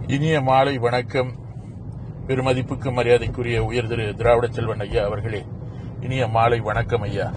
இனிய மாலை வணக்கம் பெருமதிப்புக்கு மரியாதைக்குரிய உயர் திரு திராவிட செல்வன் ஐயா அவர்களே இனிய மாலை வணக்கம் ஐயா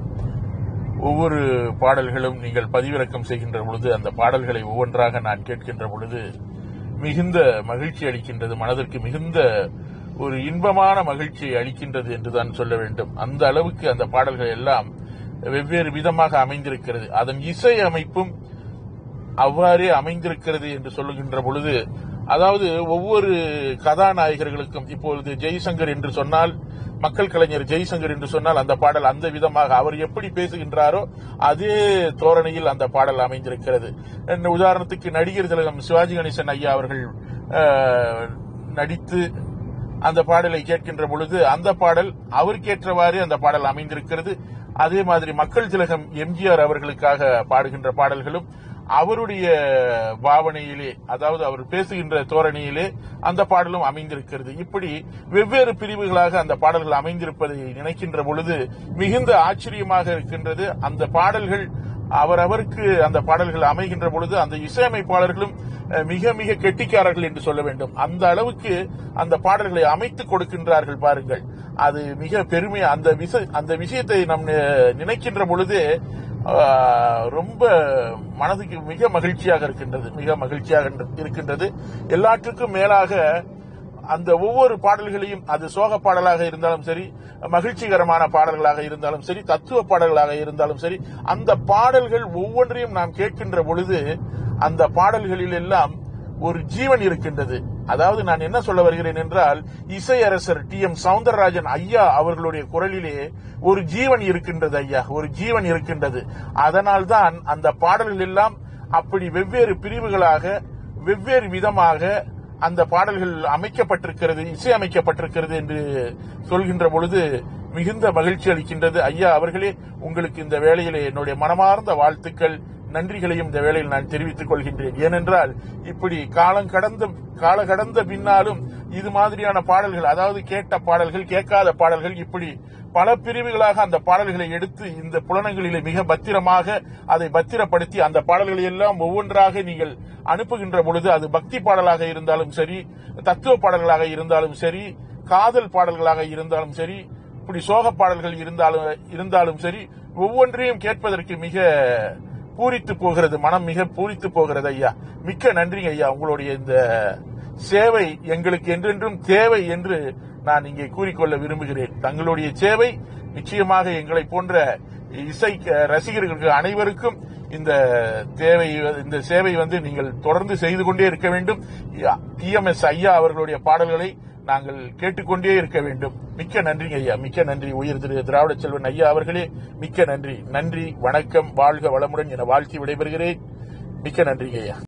ஒவ்வொரு பாடல்களும் நீங்கள் பதிவிறக்கம் செய்கின்ற பொழுது அந்த பாடல்களை ஒவ்வொன்றாக நான் கேட்கின்ற பொழுது மிகுந்த மகிழ்ச்சி அளிக்கின்றது மனதிற்கு மிகுந்த ஒரு இன்பமான மகிழ்ச்சியை அளிக்கின்றது என்றுதான் சொல்ல வேண்டும் அந்த அளவுக்கு அந்த பாடல்கள் எல்லாம் வெவ்வேறு விதமாக அமைந்திருக்கிறது அதன் இசை அமைப்பும் அவ்வாறே அமைந்திருக்கிறது என்று சொல்லுகின்ற பொழுது அதாவது ஒவ்வொரு கதாநாயகர்களுக்கும் இப்பொழுது ஜெய்சங்கர் என்று சொன்னால் மக்கள் கலைஞர் ஜெய்சங்கர் என்று சொன்னால் அந்த பாடல் அந்த விதமாக அவர் எப்படி பேசுகின்றாரோ அதே தோரணையில் அந்த பாடல் அமைந்திருக்கிறது என்ன உதாரணத்துக்கு நடிகர் திலகம் சிவாஜி கணேசன் ஐயா அவர்கள் அஹ், நடித்து அந்த பாடலை கேட்கின்ற பொழுது அந்த பாடல் அவருக்கேற்றவாறு அந்த பாடல் அமைந்திருக்கிறது அதே மாதிரி மக்கள் திலகம் எம்ஜிஆர் அவர்களுக்காக பாடுகின்ற பாடல்களும் அவருடைய பாவனையிலே அதாவது அவர் பேசுகின்ற தோரணையிலே அந்த பாடலும் அமைந்திருக்கிறது இப்படி வெவ்வேறு பிரிவுகளாக அந்த பாடல்கள் அமைந்திருப்பதை நினைக்கின்ற பொழுது மிகுந்த ஆச்சரியமாக இருக்கின்றது அந்த பாடல்கள் அவரவருக்கு அந்த பாடல்கள் அமைகின்ற பொழுது அந்த இசையமைப்பாளர்களும் அஹ், மிக மிக கெட்டிக்காரர்கள் என்று சொல்ல வேண்டும் அந்த அளவுக்கு அந்த பாடல்களை அமைத்து கொடுக்கின்றார்கள் பாருங்கள் அது மிக பெருமை அந்த விஷ அந்த விஷயத்தை நம் நி- நினைக்கின்ற பொழுது ஆஹ், ரொம்ப மனதுக்கு மிக மகிழ்ச்சியாக இருக்கின்றது மிக மகிழ்ச்சியாக இருக்கின்றது எல்லாற்றுக்கும் மேலாக அந்த ஒவ்வொரு பாடல்களையும் அது சோக பாடலாக இருந்தாலும் சரி மகிழ்ச்சிகரமான பாடல்களாக இருந்தாலும் சரி தத்துவ பாடல்களாக இருந்தாலும் சரி அந்த பாடல்கள் ஒவ்வொன்றையும் நாம் கேட்கின்ற பொழுது அந்த பாடல்களில் எல்லாம் ஒரு ஜீவன் இருக்கின்றது அதாவது நான் என்ன சொல்ல வருகிறேன் என்றால் இசையரசர் டி எம் சவுந்தரராஜன் ஐயா அவர்களுடைய குரலிலே ஒரு ஜீவன் இருக்கின்றது ஐயா ஒரு ஜீவன் இருக்கின்றது அதனால்தான் அந்த பாடல்கள் எல்லாம் அப்படி வெவ்வேறு பிரிவுகளாக வெவ்வேறு விதமாக அந்த பாடல்கள் அமைக்கப்பட்டிருக்கிறது இசையமைக்கப்பட்டிருக்கிறது என்று சொல்கின்ற பொழுது மிகுந்த மகிழ்ச்சி அளிக்கின்றது ஐயா அவர்களே உங்களுக்கு இந்த வேளையிலே என்னுடைய மனமார்ந்த வாழ்த்துக்கள் நன்றிகளையும் இந்த வேளையில் நான் தெரிவித்துக் கொள்கின்றேன் ஏனென்றால் இப்படி காலம் கடந்த கால கடந்த பின்னாலும் இது மாதிரியான பாடல்கள் அதாவது கேட்ட பாடல்கள் கேட்காத பாடல்கள் இப்படி பல பிரிவுகளாக அந்த பாடல்களை எடுத்து இந்த புலனங்களிலே மிக பத்திரமாக அதை பத்திரப்படுத்தி அந்த பாடல்களை எல்லாம் ஒவ்வொன்றாக நீங்கள் அனுப்புகின்ற பொழுது அது பக்தி பாடலாக இருந்தாலும் சரி தத்துவ பாடல்களாக இருந்தாலும் சரி காதல் பாடல்களாக இருந்தாலும் சரி இப்படி சோக பாடல்கள் இருந்தாலும் இருந்தாலும் சரி ஒவ்வொன்றையும் கேட்பதற்கு மிக பூரித்து போகிறது மனம் மிக பூரித்து போகிறது ஐயா மிக்க நன்றி ஐயா உங்களுடைய இந்த சேவை எங்களுக்கு என்றென்றும் தேவை என்று நான் இங்கே கூறிக்கொள்ள விரும்புகிறேன் தங்களுடைய சேவை நிச்சயமாக எங்களை போன்ற இசை ரசிகர்களுக்கு அனைவருக்கும் இந்த தேவை இந்த சேவை வந்து நீங்கள் தொடர்ந்து செய்து கொண்டே இருக்க வேண்டும் டிஎம்எஸ் ஐயா அவர்களுடைய பாடல்களை நாங்கள் கேட்டுக்கொண்டே இருக்க வேண்டும் மிக்க நன்றி ஐயா மிக்க நன்றி உயிர் திரு திராவிட செல்வன் ஐயா அவர்களே மிக்க நன்றி நன்றி வணக்கம் வாழ்க வளமுடன் என வாழ்த்தி விடைபெறுகிறேன் மிக்க நன்றி ஐயா